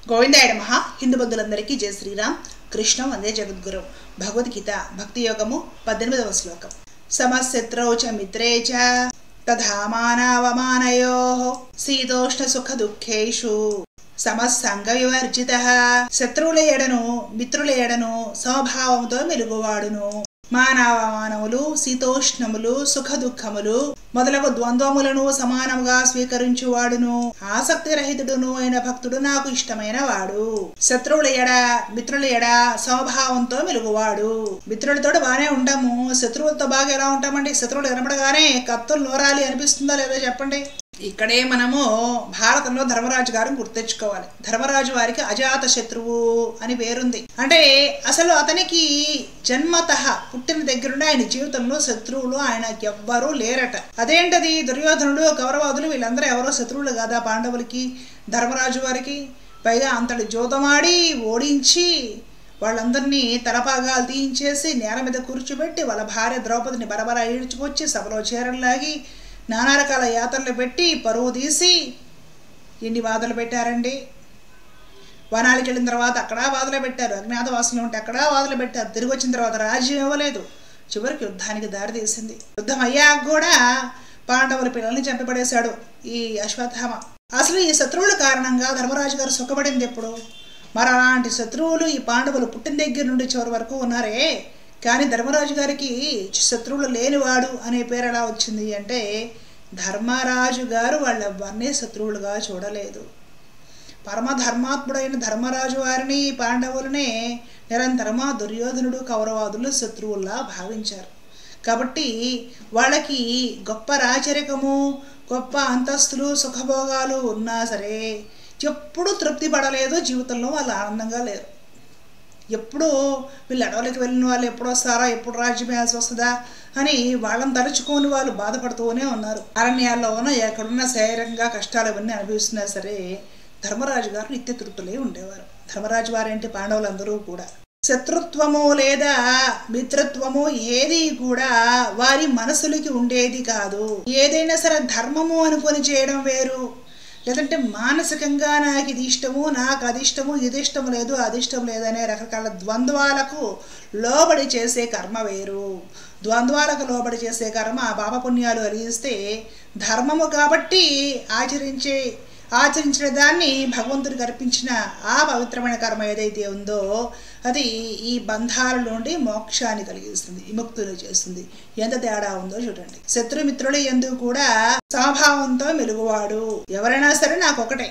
గోవిందాయ మహా హిందూ బంధువులందరికీ జయ శ్రీరామ్ కృష్ణం వందే జగద్గురు భగవద్గీత భక్తి యోగము పద్దెనిమిదవ శ్లోకం సమశత్రౌ చ మిత్రే చ తథా మానవమానయో శీతోష్ణ సుఖ దుఃఖేషు సమస్సంగ వివర్జిత శత్రువుల ఎడను మిత్రుల ఎడను సమభావంతో మెలుగువాడును మానవ మానవులు శీతోష్ణములు సుఖ దుఃఖములు మొదలగు ద్వంద్వములను సమానముగా స్వీకరించువాడును ఆసక్తి రహితుడును అయిన భక్తుడు నాకు ఇష్టమైన వాడు శత్రువుల ఎడ మిత్రుల ఎడ సమభావంతో మెలుగువాడు మిత్రులతో బాగానే ఉంటాము శత్రువులతో బాగా ఎలా ఉంటామండి శత్రువులు కనపడగానే కత్తులు నోరాలి అనిపిస్తుందో లేదో చెప్పండి ఇక్కడే మనము భారతంలో ధర్మరాజు గారిని గుర్తెచ్చుకోవాలి ధర్మరాజు వారికి అజాత శత్రువు అని పేరుంది అంటే అసలు అతనికి జన్మత పుట్టిన దగ్గరుండి ఆయన జీవితంలో శత్రువులు ఆయనకి ఎవ్వరూ లేరట అదేంటది దుర్యోధనుడు కౌరవాదులు వీళ్ళందరూ ఎవరో శత్రువులు కాదా పాండవులకి ధర్మరాజు వారికి పైగా అంతటి జోదమాడి ఓడించి వాళ్ళందరినీ తలపాగాలు తీయించేసి నేల మీద కూర్చోబెట్టి వాళ్ళ భార్య ద్రౌపదిని బరబర ఈడ్చుకొచ్చి సభలో చీరలాగి నానా రకాల యాత్రలు పెట్టి పరువు తీసి ఎన్ని బాధలు పెట్టారండి వనాలకి వెళ్ళిన తర్వాత అక్కడ బాధలు పెట్టారు అజ్ఞాతవాసులు ఉంటే అక్కడ బాధలు పెట్టారు తిరిగి వచ్చిన తర్వాత రాజ్యం ఇవ్వలేదు చివరికి యుద్ధానికి దారి తీసింది యుద్ధం అయ్యాక కూడా పాండవుల పిల్లల్ని చంపబడేశాడు ఈ అశ్వత్థామ అసలు ఈ శత్రువుల కారణంగా ధర్మరాజు గారు సుఖపడింది ఎప్పుడు మరి అలాంటి శత్రువులు ఈ పాండవులు పుట్టిన దగ్గర నుండి చివరి వరకు ఉన్నారే కానీ ధర్మరాజు గారికి శత్రువులు లేనివాడు అనే పేరు ఎలా వచ్చింది అంటే ధర్మరాజు గారు వాళ్ళెవ్వరినీ శత్రువులుగా చూడలేదు పరమ ధర్మాత్ముడైన ధర్మరాజు వారిని పాండవులనే నిరంతరమా దుర్యోధనుడు కౌరవాదులు శత్రువుల్లా భావించారు కాబట్టి వాళ్ళకి గొప్ప రాచరికము గొప్ప అంతస్తులు సుఖభోగాలు ఉన్నా సరే ఎప్పుడూ తృప్తి పడలేదు జీవితంలో వాళ్ళు ఆనందంగా లేరు ఎప్పుడు వీళ్ళు అడవులకి వెళ్ళిన వాళ్ళు ఎప్పుడు వస్తారా ఎప్పుడు రాజ్యం వేయాల్సి వస్తుందా అని వాళ్ళని తలుచుకొని వాళ్ళు బాధపడుతూనే ఉన్నారు అరణ్యాల్లోనూ ఎక్కడున్నా శరీరంగా కష్టాలు ఇవన్నీ అనిపిస్తున్నా సరే ధర్మరాజు గారు నిత్య తృప్తులే ఉండేవారు ధర్మరాజు వారేంటి పాండవులందరూ కూడా శత్రుత్వము లేదా మిత్రత్వము ఏది కూడా వారి మనసులకి ఉండేది కాదు ఏదైనా సరే ధర్మము అనుకొని చేయడం వేరు లేదంటే మానసికంగా నాకు ఇది ఇష్టము నాకు అది ఇష్టము ఇది ఇష్టం లేదు అది ఇష్టం లేదనే రకరకాల ద్వంద్వాలకు లోబడి చేసే కర్మ వేరు ద్వంద్వాలకు లోబడి చేసే కర్మ పాపపుణ్యాలు కలిగిస్తే ధర్మము కాబట్టి ఆచరించే ఆచరించిన దాన్ని భగవంతుడికి అర్పించిన ఆ పవిత్రమైన కర్మ ఏదైతే ఉందో అది ఈ బంధాల నుండి మోక్షాన్ని కలిగిస్తుంది విముక్తులు చేస్తుంది ఎంత తేడా ఉందో చూడండి శత్రుమిత్రులు ఎందుకు కూడా సమభావంతో మెలుగువాడు ఎవరైనా సరే నాకు ఒకటే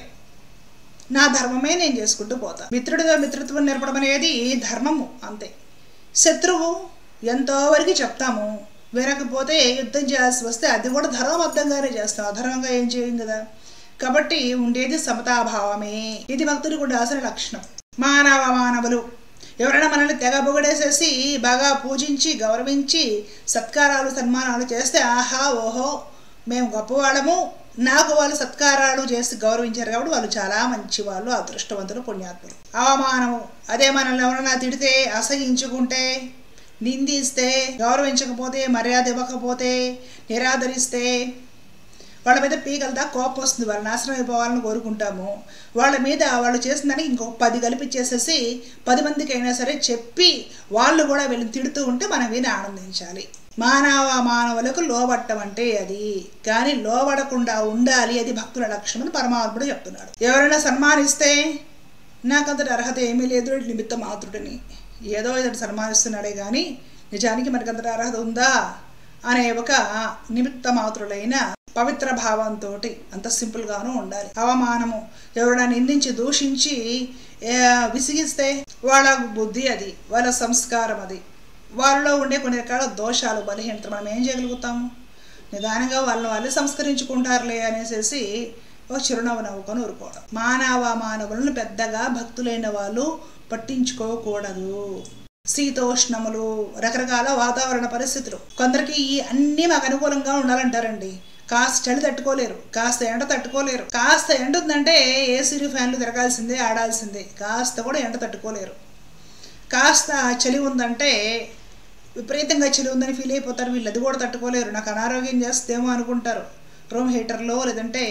నా ధర్మమే నేను చేసుకుంటూ పోతా మిత్రుడిగా మిత్రత్వం నేర్పడం అనేది ధర్మము అంతే శత్రువు ఎంతో వరకు చెప్తాము వినకపోతే యుద్ధం చేయాల్సి వస్తే అది కూడా ధర్మబద్ధంగానే చేస్తాం అధర్మంగా ఏం చేయం కదా కాబట్టి ఉండేది సమతాభావమే ఇది భక్తుడికి ఉండాల్సిన లక్షణం మానవ మానవులు ఎవరైనా మనల్ని తెగ పొగడేసేసి బాగా పూజించి గౌరవించి సత్కారాలు సన్మానాలు చేస్తే ఆహా ఓహో మేము గొప్పవాళ్ళము నాకు వాళ్ళు సత్కారాలు చేసి గౌరవించారు కాబట్టి వాళ్ళు చాలా మంచి వాళ్ళు అదృష్టవంతులు పుణ్యాత్ములు అవమానము అదే మనల్ని ఎవరైనా తిడితే అసహించుకుంటే నిందిస్తే గౌరవించకపోతే మర్యాద ఇవ్వకపోతే నిరాదరిస్తే వాళ్ళ మీద పీకలదా కోపం వస్తుంది వాళ్ళు నాశనం అయిపోవాలని కోరుకుంటాము వాళ్ళ మీద వాళ్ళు చేసిన దానికి ఇంకొక పది కలిపిచ్చేసేసి పది మందికి అయినా సరే చెప్పి వాళ్ళు కూడా వీళ్ళని తిడుతూ ఉంటే మనం విని ఆనందించాలి మానవ మానవులకు లోబట్టం అంటే అది కానీ లోబడకుండా ఉండాలి అది భక్తుల లక్ష్యం అని పరమాత్ముడు చెప్తున్నాడు ఎవరైనా సన్మానిస్తే నాకంతటి అర్హత ఏమీ లేదు నిమిత్త మాతృడిని ఏదో ఇతడు సన్మానిస్తున్నాడే కానీ నిజానికి మనకంతటి అర్హత ఉందా అనే ఒక నిమిత్త మాతృలైన పవిత్ర భావంతో అంత సింపుల్గాను ఉండాలి అవమానము ఎవరైనా నిందించి దూషించి విసిగిస్తే వాళ్ళ బుద్ధి అది వాళ్ళ సంస్కారం అది వాళ్ళలో ఉండే కొన్ని రకాల దోషాలు బలహీనత మనం ఏం చేయగలుగుతాము నిదానంగా వాళ్ళని వాళ్ళే సంస్కరించుకుంటారులే అనేసి ఒక చిరునవ్వు నవ్వుకొని ఊరుకోవడం మానవ మానవులను పెద్దగా భక్తులైన వాళ్ళు పట్టించుకోకూడదు శీతోష్ణములు రకరకాల వాతావరణ పరిస్థితులు కొందరికి ఈ అన్నీ మాకు అనుకూలంగా ఉండాలంటారండి కాస్త చలి తట్టుకోలేరు కాస్త ఎండ తట్టుకోలేరు కాస్త ఎండ ఉందంటే ఏసీ ఫ్యాన్లు తిరగాల్సిందే ఆడాల్సిందే కాస్త కూడా ఎండ తట్టుకోలేరు కాస్త చలి ఉందంటే విపరీతంగా చలి ఉందని ఫీల్ అయిపోతారు వీళ్ళు అది కూడా తట్టుకోలేరు నాకు అనారోగ్యం చేస్తేమో అనుకుంటారు రూమ్ హీటర్లో లేదంటే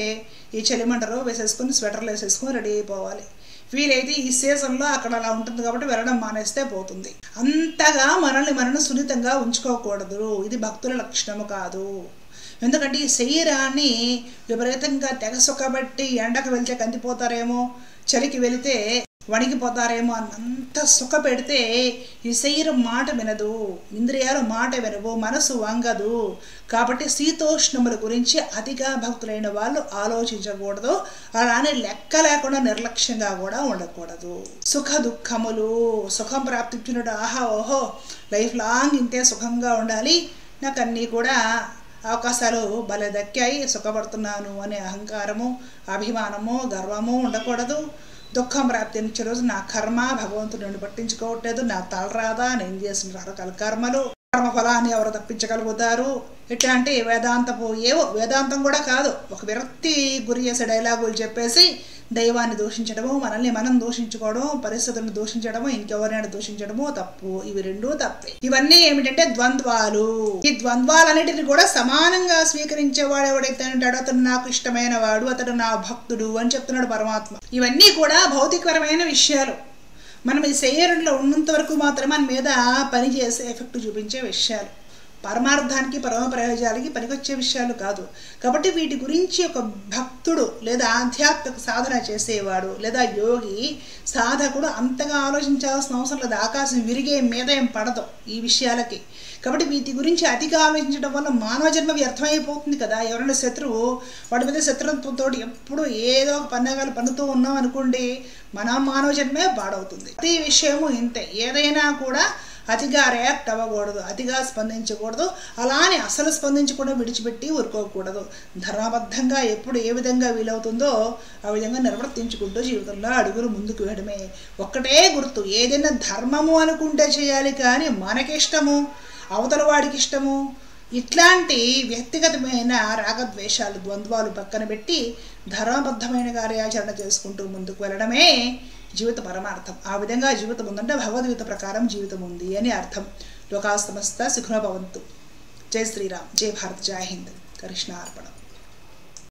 ఈ చలిమంటలు వేసేసుకొని స్వెటర్లు వేసేసుకొని రెడీ అయిపోవాలి వీలైతే ఈ సీజన్లో అక్కడ అలా ఉంటుంది కాబట్టి వెళ్ళడం మానేస్తే పోతుంది అంతగా మనల్ని మనల్ని సున్నితంగా ఉంచుకోకూడదు ఇది భక్తుల లక్షణము కాదు ఎందుకంటే ఈ శరీరాన్ని విపరీతంగా తెగ సుఖబట్టి ఎండకు వెళ్తే కందిపోతారేమో చలికి వెళితే వణికిపోతారేమో అన్నంత సుఖ పెడితే ఈ శరీరం మాట వినదు ఇంద్రియాలు మాట వినవు మనసు వంగదు కాబట్టి శీతోష్ణముల గురించి అతిగా భక్తులైన వాళ్ళు ఆలోచించకూడదు అలానే లెక్క లేకుండా నిర్లక్ష్యంగా కూడా ఉండకూడదు సుఖ దుఃఖములు సుఖం ప్రాప్తించినట్టు ఆహా ఓహో లైఫ్ లాంగ్ ఇంతే సుఖంగా ఉండాలి నాకు అన్నీ కూడా అవకాశాలు భలే దక్కాయి సుఖపడుతున్నాను అనే అహంకారము అభిమానము గర్వము ఉండకూడదు దుఃఖం ప్రాప్తించే రోజు నా కర్మ భగవంతుడు నన్ను పట్టించుకోవట్లేదు నా తలరాదా నేను చేసిన రకరకాల కర్మలు కర్మ ఫలాన్ని ఎవరు తప్పించగలుగుతారు ఇట్లాంటి వేదాంతపు ఏవో వేదాంతం కూడా కాదు ఒక విరక్తి గురి చేసే డైలాగులు చెప్పేసి దైవాన్ని దూషించడము మనల్ని మనం దూషించుకోవడం పరిస్థితులను దూషించడము ఇంకెవరైనా దూషించడము తప్పు ఇవి రెండూ తప్పే ఇవన్నీ ఏమిటంటే ద్వంద్వాలు ఈ ద్వంద్వాలన్నిటిని కూడా సమానంగా స్వీకరించేవాడు ఎవడైతే ఉంటాడో అతను నాకు ఇష్టమైన వాడు అతడు నా భక్తుడు అని చెప్తున్నాడు పరమాత్మ ఇవన్నీ కూడా భౌతికపరమైన విషయాలు మనం ఈ శరీరంలో ఉన్నంత వరకు మాత్రమే మన మీద పనిచేసే ఎఫెక్ట్ చూపించే విషయాలు పరమార్థానికి పరమ ప్రయోజనాలకి పనికొచ్చే విషయాలు కాదు కాబట్టి వీటి గురించి ఒక భక్తుడు లేదా ఆధ్యాత్మిక సాధన చేసేవాడు లేదా యోగి సాధకుడు అంతగా ఆలోచించాల్సిన అవసరం లేదు ఆకాశం విరిగే మీద ఏం పడదు ఈ విషయాలకి కాబట్టి వీటి గురించి అతిగా ఆలోచించడం వల్ల మానవ జన్మ వ్యర్థమైపోతుంది కదా ఎవరైనా శత్రువు వాడి మీద శత్రుత్వంతో ఎప్పుడు ఏదో ఒక పన్నాగాలు పన్నుతూ ఉన్నాం అనుకోండి మన మానవ జన్మే పాడవుతుంది ప్రతి విషయము ఇంతే ఏదైనా కూడా అతిగా రియాక్ట్ అవ్వకూడదు అతిగా స్పందించకూడదు అలానే అసలు స్పందించకుండా విడిచిపెట్టి ఊరుకోకూడదు ధర్మబద్ధంగా ఎప్పుడు ఏ విధంగా వీలవుతుందో ఆ విధంగా నిర్వర్తించుకుంటూ జీవితంలో అడుగులు ముందుకు వేయడమే ఒక్కటే గుర్తు ఏదైనా ధర్మము అనుకుంటే చేయాలి కానీ మనకిష్టము అవతల వాడికి ఇష్టము ఇట్లాంటి వ్యక్తిగతమైన రాగద్వేషాలు ద్వంద్వాలు పక్కన పెట్టి ధర్మబద్ధమైన కార్యాచరణ చేసుకుంటూ ముందుకు వెళ్ళడమే జీవిత పరమార్థం ఆ విధంగా జీవితం ఉందంటే భగవద్గీత ప్రకారం జీవితం ఉంది అని అర్థం లోకా సమస్త సుఖనభవంతు జై శ్రీరామ్ జై భారత్ జై హింద్ కృష్ణ అర్పణం